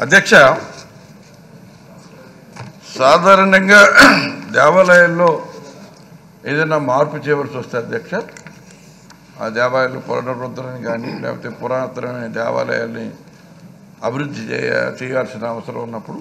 అధ్యక్ష సాధారణంగా దేవాలయాల్లో ఏదైనా మార్పు చేయవలసి వస్తే అధ్యక్ష ఆ దేవాలయాలు పునరుద్ధరణ కానీ లేకపోతే పురాతనమైన దేవాలయాల్ని అభివృద్ధి చేయ చేయాల్సిన అవసరం ఉన్నప్పుడు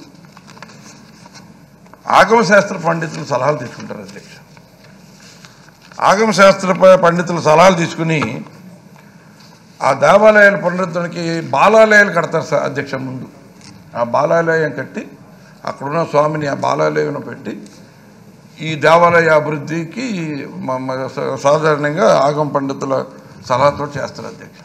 ఆగమశాస్త్ర పండితులు సలహాలు తీసుకుంటారు అధ్యక్ష ఆగమశాస్త్ర ప- పండితుల సలహాలు తీసుకుని ఆ దేవాలయాల పునరుద్ధరణకి బాలాలయాలు కడతారు సార్ అధ్యక్ష ముందు ఆ బాలాలయం కట్టి అక్కడున్న స్వామిని ఆ బాలాలయంలో పెట్టి ఈ దేవాలయ అభివృద్ధికి మ- మ- సా- సాధారణంగా ఆగమ పండితుల సలహాతో చేస్తారు అధ్యక్ష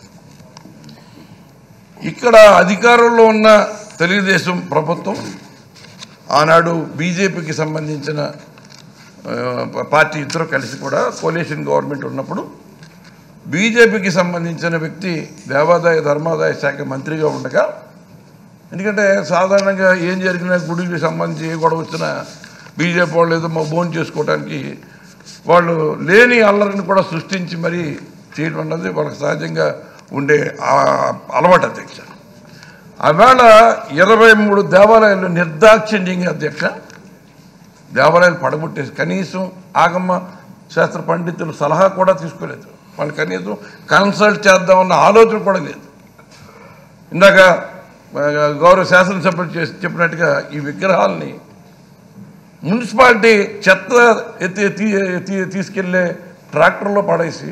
ఇక్కడ అధికారంలో ఉన్న తెలుగుదేశం ప్రభుత్వం ఆనాడు బీజేపీకి సంబంధించిన ఆ, పార్టీ ఇద్దరు కలిసి కూడా కోలేషన్ గవర్నమెంట్ ఉన్నప్పుడు బీజేపీకి సంబంధించిన వ్యక్తి దేవాదాయ ధర్మాదాయ శాఖ మంత్రిగా ఉండగా ఎందుకంటే సాధారణంగా ఏం జరిగినా గుడికి సంబంధించి ఏ గొడవ వచ్చినా బీజేపీ వాళ్ళు ఏదో మా భోజనం చేసుకోవడానికి వాళ్ళు లేని అల్లరిని కూడా సృష్టించి మరీ చేయడం అన్నది వాళ్ళకి సహజంగా ఉండే ఆ అలవాటు అధ్యక్ష ఆవేళ ఇరవై మూడు దేవాలయాలు నిర్దాక్షిణ్యంగా అధ్యక్ష దేవాలయాలు పడగొట్టేసి కనీసం ఆగమ శాస్త్ర పండితులు సలహా కూడా తీసుకోలేదు వాళ్ళు కనీసం కన్సల్ట్ చేద్దామన్న ఆలోచన కూడా లేదు ఇందాక ఆ, గౌరవ శాసనసభ్యులు చేసి చెప్పినట్టుగా ఈ విగ్రహాలని మున్సిపాలిటీ చెత్త ఎత్తి ఎత్తి ఎత్తి తీసుకెళ్లే ట్రాక్టర్లో పడేసి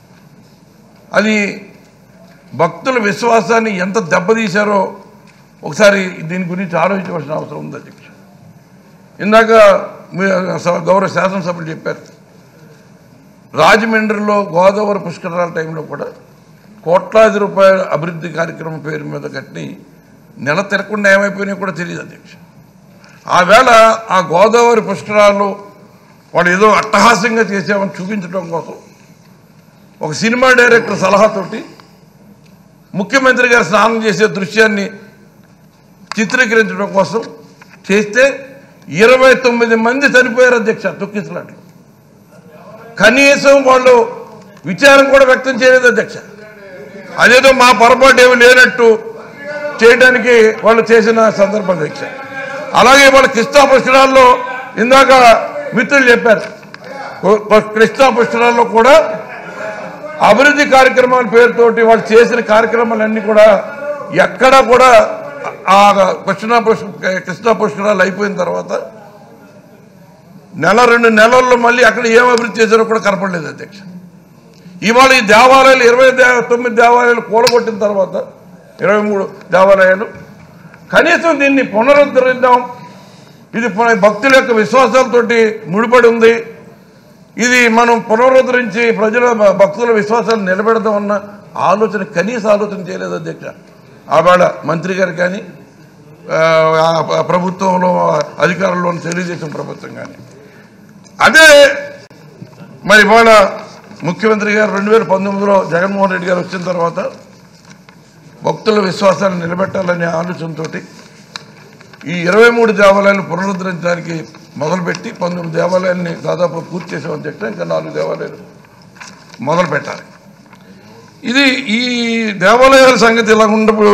అది భక్తుల విశ్వాసాన్ని ఎంత దెబ్బతీశారో ఒకసారి దీని గురించి ఆలోచించవలసిన అవసరం ఉంది అధ్యక్ష ఇందాక మీ స- గౌరవ శాసనసభ్యులు చెప్పారు రాజమండ్రిలో గోదావరి పుష్కరాల టైంలో కూడా కోట్లాది రూపాయల అభివృద్ధి కార్యక్రమం పేరు మీద కట్టి నెల తిరగకుండా ఏమైపోయినాయో కూడా తెలియదు అధ్యక్ష ఆ వేళ ఆ గోదావరి పుష్కరాల్లో వాళ్ళు ఏదో అట్టహాస్యంగా చేసామని చూపించడం కోసం ఒక సినిమా డైరెక్టర్ సలహాతోటి ముఖ్యమంత్రి గారు స్నానం చేసే దృశ్యాన్ని చిత్రీకరించడం కోసం చేస్తే ఇరవై తొమ్మిది మంది చనిపోయారు అధ్యక్ష తొక్కిసలాట్లు కనీసం వాళ్ళు విచారం కూడా వ్యక్తం చేయలేదు అధ్యక్ష అదేదో మా పొరపాటు ఏమి లేనట్టు చేయడానికి వాళ్ళు చేసిన సందర్భం అధ్యక్ష అలాగే వాళ్ళ కృష్ణా పుష్కరాల్లో ఇందాక మిత్రులు చెప్పారు కు- కు- కృష్ణా పుష్కరాల్లో కూడా అభివృద్ధి కార్యక్రమాల పేరుతోటి వాళ్ళు చేసిన కార్యక్రమాలన్నీ కూడా ఎక్కడా కూడా ఆ కృష్ణా పుష్క కృష్ణా పుష్కరాలు అయిపోయిన తర్వాత నెల రెండు నెలల్లో మళ్ళీ అక్కడ ఏం అభివృద్ధి చేశారో కూడా కనపడలేదు అధ్యక్ష ఇవాళ ఈ దేవాలయాలు ఇరవై దే తొమ్మిది దేవాలయాలు కూలగొట్టిన తర్వాత ఇరవై మూడు దేవాలయాలు కనీసం దీన్ని పునరుద్ధరిద్దాం ఇది పున- భక్తుల యొక్క విశ్వాసాలతోటి ముడిపడి ఉంది ఇది మనం పునరుద్ధరించి ప్రజల భక్తుల విశ్వాసాలు నిలబెడదామన్న ఆలోచన కనీస ఆలోచన చేయలేదు అధ్యక్ష ఆవేళ మంత్రి గారు కానీ ఆ, ఆ ప్రభుత్వంలో అధికారంలో ఉన్న తెలుగుదేశం ప్రభుత్వం కానీ అదే మరి ఇవాళ ముఖ్యమంత్రి గారు రెండు వేల పంతొమ్మిదిలో జగన్మోహన్ రెడ్డి గారు వచ్చిన తర్వాత భక్తుల విశ్వాసాన్ని నిలబెట్టాలనే ఆలోచనతోటి ఈ ఇరవై మూడు దేవాలయాలు పునరుద్ధరించడానికి మొదలుపెట్టి పంతొమ్మిది దేవాలయాల్ని దాదాపు పూర్తి చేసామని చెప్తే ఇంకా నాలుగు దేవాలయాలు మొదలు పెట్టాలి ఇది ఈ దేవాలయాల సంగతి ఇలా ఉన్నప్పుడు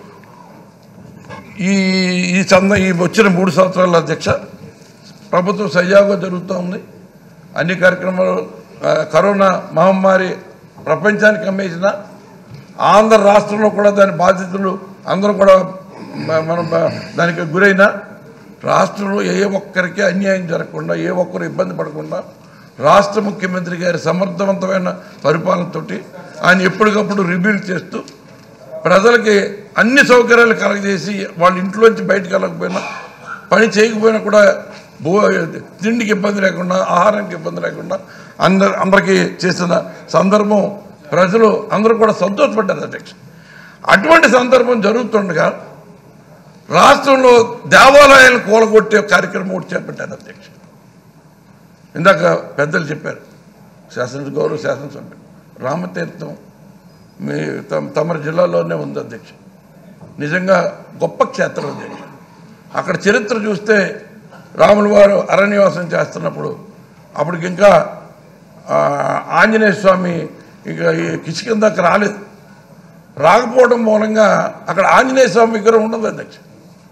ఈ ఈ చంద ఈ వచ్చిన మూడు సంవత్సరాల అధ్యక్ష ప్రభుత్వం సజావుగా జరుగుతూ ఉంది అన్ని కార్యక్రమాలు ఆ, కరోనా మహమ్మారి ప్రపంచానికి అమ్మేసిన ఆంధ్ర రాష్ట్రంలో కూడా దాని బాధితులు అందరూ కూడా మ- మనం బ- దానికి గురైన రాష్ట్రంలో ఏ ఒక్కరికి అన్యాయం జరగకుండా ఏ ఒక్కరు ఇబ్బంది పడకుండా రాష్ట్ర ముఖ్యమంత్రి గారి సమర్థవంతమైన పరిపాలనతోటి ఆయన ఎప్పటికప్పుడు రివ్యూలు చేస్తూ ప్రజలకి అన్ని సౌకర్యాలు కలగజేసి వాళ్ళ ఇంట్లోంచి బయటకు వెళ్ళకపోయినా పని చేయకపోయినా కూడా భూ తిండికి ఇబ్బంది లేకుండా ఆహారానికి ఇబ్బంది లేకుండా అందరు అందరికీ చేసిన సందర్భం ప్రజలు అందరూ కూడా సంతోషపడ్డారు అధ్యక్ష అటువంటి సందర్భం జరుగుతుండగా రాష్ట్రంలో దేవాలయాలను కూలగొట్టే కార్యక్రమం ఒకటి చేపట్టారు అధ్యక్ష ఇందాక పెద్దలు చెప్పారు శాసన గౌరవ శాసనసభ్యులు రామతీర్థం మీ తమ తమరి జిల్లాలోనే ఉంది అధ్యక్ష నిజంగా గొప్ప క్షేత్రం అధ్యక్ష అక్కడ చరిత్ర చూస్తే రాముల వారు అరణ్యవాసం చేస్తున్నప్పుడు అప్పటికి ఇంకా ఆ, ఆంజనేయ స్వామి ఇంకా ఈ కిష్కిందకు రాలేదు రాకపోవడం మూలంగా అక్కడ ఆంజనేయ స్వామి విగ్రహం ఉండదు అధ్యక్ష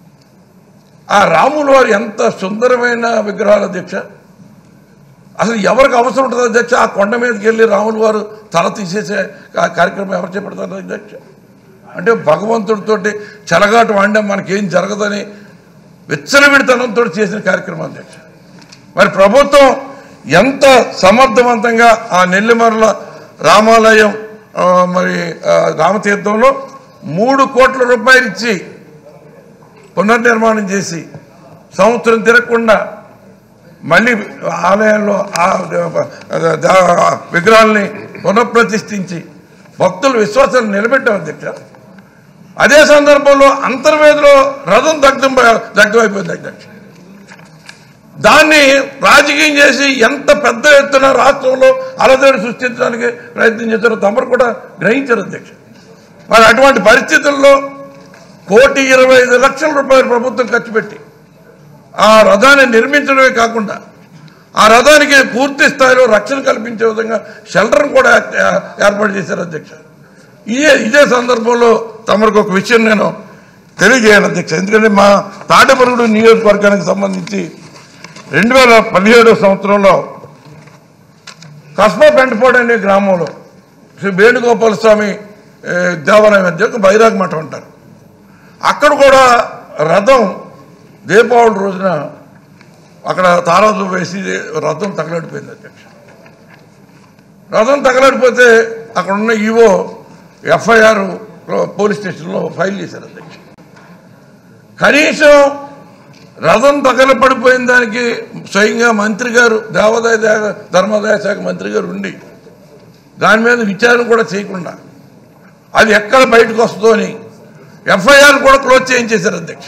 ఆ రాముల వారు ఎంత సుందరమైన విగ్రహాలు అధ్యక్ష అసలు ఎవరికి అవసరం ఉంటుంది అధ్యక్ష ఆ కొండ మీదకి వెళ్ళి రాముల వారు తల తీసేసే ఆ కార్యక్రమం ఎవరు చేపడతారు అధ్యక్ష అంటే భగవంతుడితోటి చెలగాటు వాడినా మనకేం జరగదని విచ్చలవిడితనంతో చేసిన కార్యక్రమం అధ్యక్ష మరి ప్రభుత్వం ఎంత సమర్థవంతంగా ఆ నెల్లిమర్ల రామాలయం ఆ, మరి ఆ, రామతీర్థంలో మూడు కోట్ల రూపాయలు ఇచ్చి పునర్నిర్మాణం చేసి సంవత్సరం తిరగకుండా మళ్ళీ ఆలయంలో ఆ ద- ద- విగ్రహాల్ని పునఃప్రతిష్ఠించి భక్తుల విశ్వాసాన్ని నిలబెట్టాం అధ్యక్ష అదే సందర్భంలో అంతర్వేదిలో రథం దగ్ధం దగ్ధమైపోయింది అధ్యక్ష దాన్ని రాజకీయం చేసి ఎంత పెద్ద ఎత్తున రాష్ట్రంలో అలజడి సృష్టించడానికి ప్రయత్నం చేశారో తమరు కూడా గ్రహించారు అధ్యక్ష మరి అటువంటి పరిస్థితుల్లో కోటి ఇరవై ఐదు లక్షల రూపాయలు ప్రభుత్వం ఖర్చు పెట్టి ఆ రథాన్ని నిర్మించడమే కాకుండా ఆ రథానికి పూర్తి స్థాయిలో రక్షణ కల్పించే విధంగా షెల్టర్ కూడా ఏ- ఏర్పాటు చేశారు అధ్యక్ష ఇదే ఇదే సందర్భంలో తమరికి ఒక విషయం నేను తెలియజేయాలి అధ్యక్ష ఎందుకంటే మా తాటపరుగుడు నియోజకవర్గానికి సంబంధించి రెండు వేల పదిహేడు సంవత్సరంలో కస్బా పెంటపాడు అనే గ్రామంలో శ్రీ వేణుగోపాల స్వామి ఏ, దేవాలయం మధ్య ఒక బైరాగ్ మఠం అంటారు అక్కడ కూడా రథం దీపావళి రోజున అక్కడ తారాజు వేసి రథం తగలడిపోయింది అధ్యక్ష రథం తగలడిపోతే అక్కడ ఉన్న ఈవో ఎఫ్ఐఆర్ పోలీస్ స్టేషన్లో ఫైల్ చేశారు అధ్యక్ష కనీసం రథం తగలపడిపోయిన దానికి స్వయంగా మంత్రి గారు దేవాదాయ దే- ధర్మాదాయ శాఖ మంత్రి గారు ఉండి దాని మీద విచారణ కూడా చేయకుండా అది ఎక్కడ బయటకు వస్తుందో అని ఎఫ్ఐఆర్ కూడా క్లోజ్ చేయించేశారు అధ్యక్ష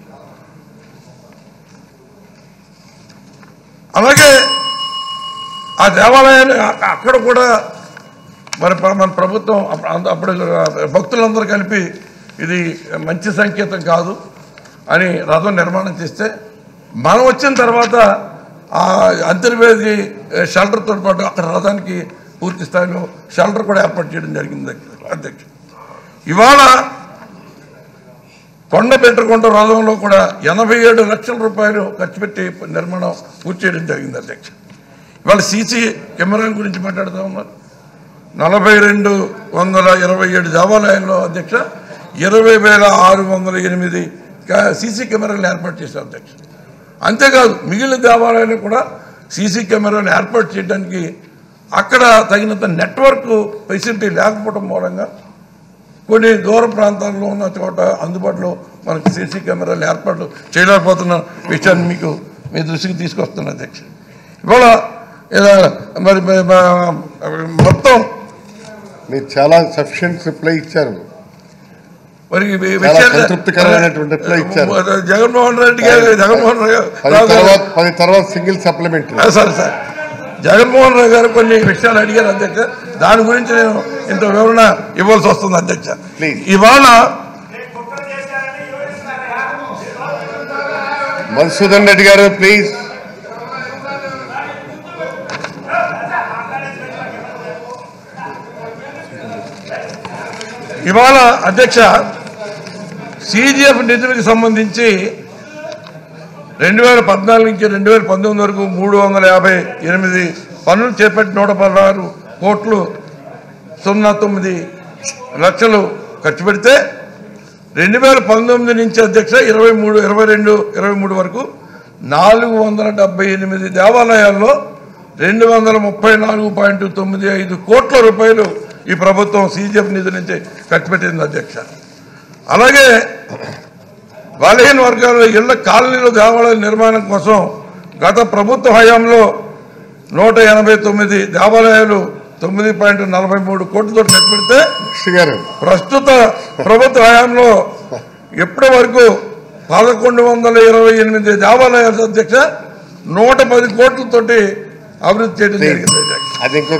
అలాగే ఆ దేవాలయాన్ని అ- అక్కడ కూడా మరి ప్ర- మన ప్రభుత్వం అప్పుడు అంద- అప్పుడు భక్తులందరూ కలిపి ఇది మంచి సంకేతం కాదు అని రథం నిర్మాణం చేస్తే మనం వచ్చిన తర్వాత ఆ అంతర్వేది షెల్టర్తో పాటు అక్కడ రథానికి పూర్తి స్థాయిలో షెల్టర్ కూడా ఏర్పాటు చేయడం జరిగింది అధ్యక్ష ఇవాళ కొండ పెట్టుకుంట రథంలో కూడా ఎనభై ఏడు లక్షల రూపాయలు ఖర్చు పెట్టి నిర్మాణం పూర్తి చేయడం జరిగింది అధ్యక్ష ఇవాళ సీసీ కెమెరా గురించి మాట్లాడుతూ ఉన్నారు నలభై రెండు వందల ఇరవై ఏడు దేవాలయాల్లో అధ్యక్ష ఇరవై వేల ఆరు వందల ఎనిమిది సీసీ కెమెరాలు ఏర్పాటు చేశారు అధ్యక్ష అంతేకాదు మిగిలిన దేవాలయాలు కూడా సీసీ కెమెరాలు ఏర్పాటు చేయడానికి అక్కడ తగినంత నెట్వర్క్ ఫెసిలిటీ లేకపోవడం మూలంగా కొన్ని దూర ప్రాంతాల్లో ఉన్న చోట అందుబాటులో మనకి సీసీ కెమెరాలు ఏర్పాటు చేయలేకపోతున్న విషయాన్ని మీకు మీ దృష్టికి తీసుకొస్తున్నా అధ్యక్ష ఇవాళ ఇలా మరి మ- మ- మొత్తం మీరు చాలా సఫిషియెంట్ రిప్లై ఇచ్చారు మరి ఈ చాలా విషయాలు- సంతృప్తికరమైనటువంటి reply ఇచ్చారు. జగన్మోహన్ రెడ్డి గారు జగన్మోహన్ రావు పది రావు గారు తర్వాత పది తర్వాత సింగిల్ సప్లిమెంటరీ ఆ, సరే సార్ జగన్మోహన్ రావు గారు కొన్ని విషయాలు అడిగారు అధ్యక్ష దాని గురించి నేను ఇంత వివరణ ఇవ్వాల్సి వస్తుంది అధ్యక్ష Please. ఇవాళ మధుసూదన్ రెడ్డి గారు ప్లీజ్ ఇవాళ అధ్యక్ష సిజిఎఫ్ నిధులకు సంబంధించి రెండు వేల పద్నాలుగు నుంచి రెండు వేల పంతొమ్మిది వరకు మూడు వందల యాభై ఎనిమిది పనులు చేపట్టి నూట పదహారు కోట్లు సున్నా తొమ్మిది లక్షలు ఖర్చు పెడితే రెండు వేల పంతొమ్మిది నుంచి అధ్యక్ష ఇరవై మూడు ఇరవై రెండు ఇరవై మూడు వరకు నాలుగు వందల డెబ్బై ఎనిమిది దేవాలయాల్లో రెండు వందల ముప్పై నాలుగు పాయింట్ తొమ్మిది ఐదు కోట్ల రూపాయలు ఈ ప్రభుత్వం సీజీఎఫ్ నిధుల నుంచి ఖర్చు పెట్టింది అధ్యక్ష అలాగే బలహీన వర్గాల ఇళ్ల కాలనీల దేవాలయాల నిర్మాణం కోసం గత ప్రభుత్వ హయాంలో నూట ఎనభై తొమ్మిది దేవాలయాలు తొమ్మిది పాయింట్ నలభై మూడు కోట్లతో ఖర్చు పెడితే కృష్ణ గారు ప్రస్తుత ప్రభుత్వ హయాంలో ఇప్పటి వరకు పదకొండు వందల ఇరవై ఎనిమిది దేవాలయాల అధ్యక్ష నూట పది కోట్లతోటి అభివృద్ధి చేయడం జరిగింది అధ్యక్ష అది ఇంకో